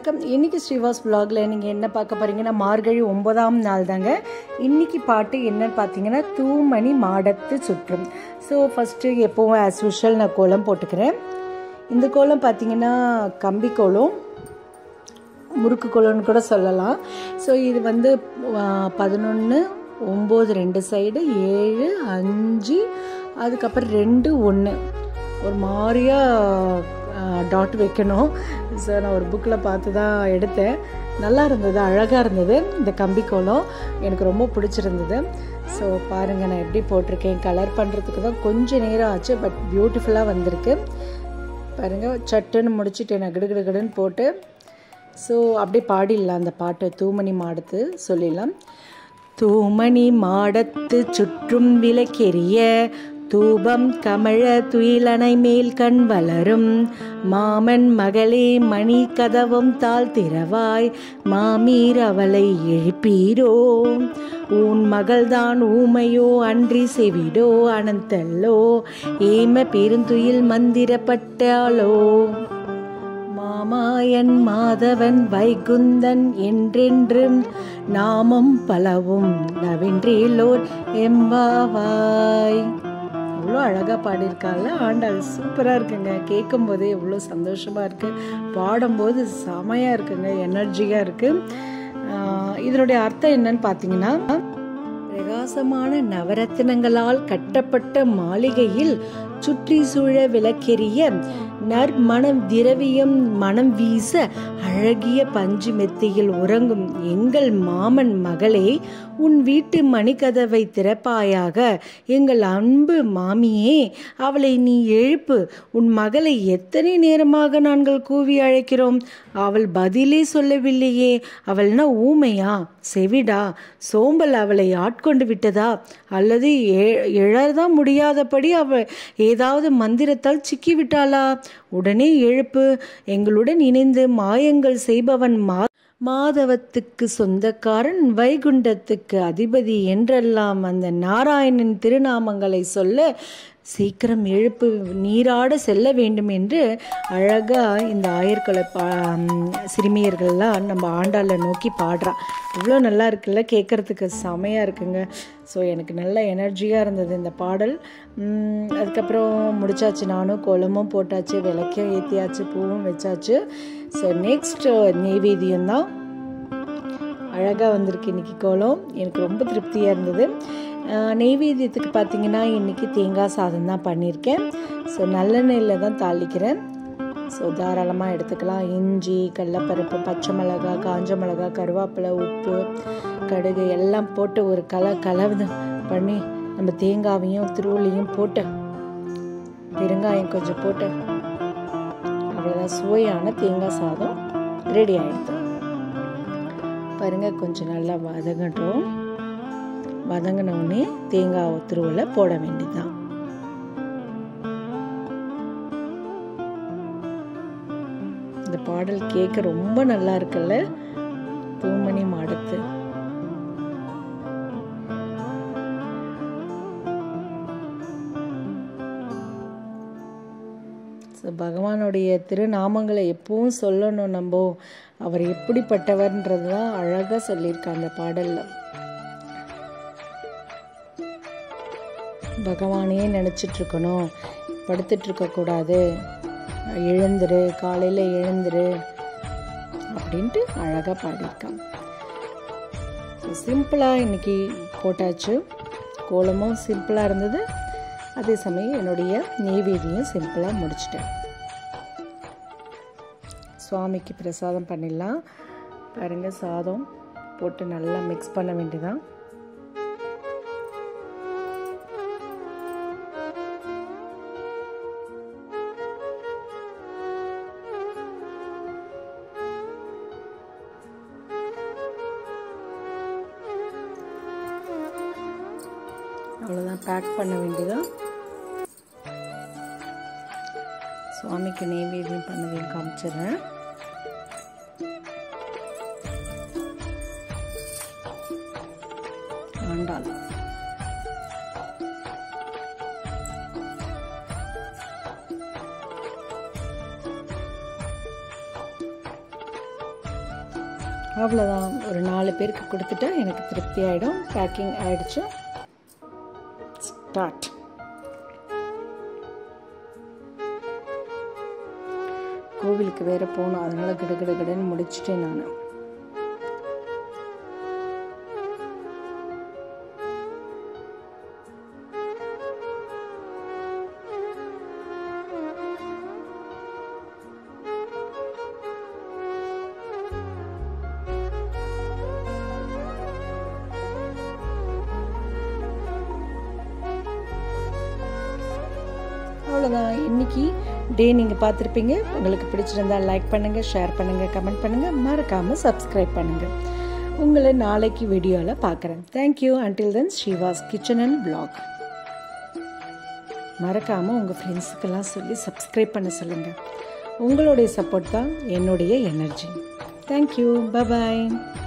வணக்கம் இன்னைக்கு ஸ்ரீவாஸ் vlogல நீங்கள் என்ன பார்க்க போறீங்கன்னா மார்கழி ஒன்பதாம் நாள் தாங்க இன்னைக்கு பாட்டு என்னன்னு பார்த்தீங்கன்னா தூமணி மாடத்து சுற்றும் ஸோ ஃபஸ்ட்டு எப்போவும் ஆஸ் யூஷுவல் நான் கோலம் போட்டுக்கிறேன் இந்த கோலம் பார்த்தீங்கன்னா கம்பி கோலம் முறுக்கு கோலம்னு கூட சொல்லலாம் ஸோ இது வந்து பதினொன்று ஒம்பது ரெண்டு சைடு ஏழு அஞ்சு அதுக்கப்புறம் ரெண்டு ஒன்று ஒரு மாதிரியா டாட் வைக்கணும் ஸோ நான் ஒரு புக்கில் பார்த்து தான் எடுத்தேன் நல்லா இருந்தது அழகாக இருந்தது இந்த கம்பி கோலம் எனக்கு ரொம்ப பிடிச்சிருந்தது ஸோ பாருங்கள் நான் எப்படி போட்டிருக்கேன் கலர் பண்ணுறதுக்கு தான் கொஞ்சம் நேரம் ஆச்சு பட் பியூட்டிஃபுல்லாக வந்திருக்கு பாருங்கள் சட்டுன்னு முடிச்சுட்டு நான் கிடுகிடுகிடுன்னு போட்டு ஸோ அப்படியே பாடிடலாம் அந்த பாட்டை தூமணி மாடத்து சொல்லிடலாம் தூமணி மாடத்து சுற்றும் விளக்கெரிய தூபம் கமழ துயிலனை மேல் கண் வளரும் மாமன் மகளே மணி கதவும் தாழ் திறவாய் மாமீர் அவளை எழுப்பீரோ உன் மகள்தான் ஊமையோ அன்றி செவிடோ அனந்தல்லோ ஏம பெருந்துயில் மந்திரப்பட்டாளோ மாமாயன் மாதவன் வைகுந்தன் என்றென்றும் நாமம் பலவும் நவென்றேலோர் எம்பாவாய் அவ்வளோ அழகாக பாடியிருக்காங்க ஆண்டாள் சூப்பராக இருக்குங்க கேட்கும் போதே எவ்வளோ சந்தோஷமாக இருக்குது பாடும்போது செமையாக இருக்குங்க எனர்ஜியாக இருக்குது இதனுடைய அர்த்தம் என்னன்னு பார்த்தீங்கன்னா பிரகாசமான நவரத்தினங்களால் கட்டப்பட்ட மாளிகையில் சுற்றி சூழ விளக்கெரிய நற்மணம் திரவியம் மனம் வீச அழகிய பஞ்சு மெத்தையில் உறங்கும் எங்கள் மாமன் மகளே உன் வீட்டு மணிக்கதவை திறப்பாயாக எங்கள் அன்பு மாமியே அவளை நீ எழுப்பு உன் மகளை எத்தனை நேரமாக நாங்கள் கூவி அழைக்கிறோம் அவள் பதிலே சொல்லவில்லையே அவள்னா ஊமையா செவிடா சோம்பல் அவளை ஆட்கொண்டு விட்டதா அல்லது எழதான் முடியாதபடி அவள் ஏதாவது மந்திரத்தால் சிக்கி விட்டாளா உடனே எழுப்பு எங்களுடன் இணைந்து மாயங்கள் செய்பவன் மா மாதவத்துக்கு சொந்தக்காரன் வைகுண்டத்துக்கு அதிபதி என்றெல்லாம் அந்த நாராயணன் திருநாமங்களை சொல்ல சீக்கிரம் எழுப்பு நீராட செல்ல வேண்டும் என்று அழகாக இந்த ஆயர்கொலை பா சிறுமியர்கள்லாம் நம்ம ஆண்டாளை நோக்கி பாடுறா இவ்வளோ நல்லா இருக்குல்ல கேட்குறதுக்கு செமையாக இருக்குங்க ஸோ எனக்கு நல்ல எனர்ஜியாக இருந்தது இந்த பாடல் அதுக்கப்புறம் முடிச்சாச்சு நானும் கோலமும் போட்டாச்சு விளக்கையும் ஏற்றியாச்சு பூவும் வச்சாச்சு ஸோ நெக்ஸ்ட் நெய்வேதியம் தான் அழகாக வந்திருக்கு இன்றைக்கி கோலம் எனக்கு ரொம்ப திருப்தியாக இருந்தது நெய்வேத்தியத்துக்கு பார்த்தீங்கன்னா இன்றைக்கி தேங்காய் சாதம் தான் பண்ணியிருக்கேன் ஸோ நல்லெண்ணெயில் தான் தாளிக்கிறேன் ஸோ தாராளமாக எடுத்துக்கலாம் இஞ்சி கடலப்பருப்பு பச்சை மிளகா காஞ்ச மிளகா கருவேப்பிலை உப்பு கடுகு எல்லாம் போட்டு ஒரு கல கலவு பண்ணி நம்ம தேங்காவையும் திருவள்ளியும் போட்டு பெருங்காயம் கொஞ்சம் போட்டு அவ்வளோதான் சுவையான தேங்காய் சாதம் ரெடி ஆகிடுது பாருங்கள் கொஞ்சம் நல்லா வதங்கட்டும் வதங்கினோடனே தேங்காய் திருவலை போட வேண்டியதுதான் இந்த பாடல் கேட்க ரொம்ப நல்லா இருக்குல்ல தூமணி மாடத்து பகவானுடைய திருநாமங்களை எப்பவும் சொல்லணும் நம்ம அவர் எப்படிப்பட்டவர்ன்றது தான் அழகாக சொல்லியிருக்க அந்த பாடலில் பகவானையே நினச்சிட்ருக்கணும் படுத்துட்ருக்கக்கூடாது எழுந்துரு காலையில் எழுந்துரு அப்படின்ட்டு அழகாக பாடியிருக்கான் சிம்பிளாக இன்றைக்கி போட்டாச்சு கோலமும் சிம்பிளாக இருந்தது அதே சமயம் என்னுடைய நெய்வேதியும் சிம்பிளாக முடிச்சிட்டேன் சுவாமிக்கு பிரசாதம் பண்ணிடலாம் பாருங்கள் சாதம் போட்டு நல்லா மிக்ஸ் பண்ண வேண்டியதான் அவ்வளோதான் பேக் பண்ண வேண்டியதான் சுவாமிக்கு நெய்வேத்தியம் பண்ணதையும் காமிச்சிடுறேன் ஆண்டாள் அவ்வளோதான் ஒரு நாலு பேருக்கு கொடுத்துட்டா எனக்கு திருப்தி ஆகிடும் பேக்கிங் ஆகிடுச்சு ஸ்டார்ட் கோவிலுக்கு வேற போகணும் அதனால கிட கிட கிடன்னு முடிச்சிட்டேன் நான் அவ்வளோதான் இன்னைக்கு டே நீங்கள் பார்த்துருப்பீங்க உங்களுக்கு பிடிச்சிருந்தா லைக் பண்ணுங்கள் ஷேர் பண்ணுங்கள் கமெண்ட் பண்ணுங்கள் மறக்காமல் சப்ஸ்கிரைப் பண்ணுங்கள் உங்களை நாளைக்கு வீடியோவில் பார்க்குறேன் thank you until then Srivas kitchen and blog மறக்காமல் உங்கள் ஃப்ரெண்ட்ஸுக்கெல்லாம் சொல்லி சப்ஸ்கிரைப் பண்ண சொல்லுங்கள் உங்களுடைய சப்போர்ட் தான் என்னுடைய எனர்ஜி தேங்க்யூ பபாய்